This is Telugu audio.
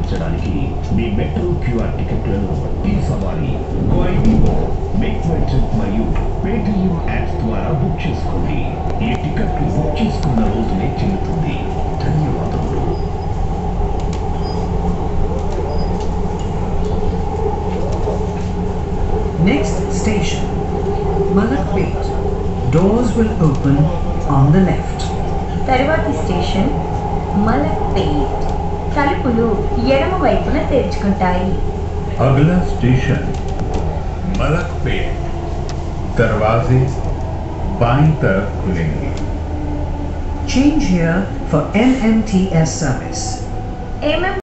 సంప్రదించడానికి మీ మెట్రో క్యూఆర్ టికెట్లను ఈ Savaari Goibibo Make My Trip మరియు పేటీఎం యాప్స్ ద్వారా బుక్ చేసుకోండి ఈ టికెట్లు బుక్ చేసుకున్న రోజునే చెల్లుతుంది ధన్యవాదములు Next station, Malakpet. Doors will open on the left. తరువాతి స్టేషన్ మలక్పేట్ తలుపులు ఎడమ వైపున తెరుచుకుంటాయి अगला स्टेशन मलकपेट दरवाजे बाईं तरफ खुलेंगे Change here for MMTS service. ఏమేం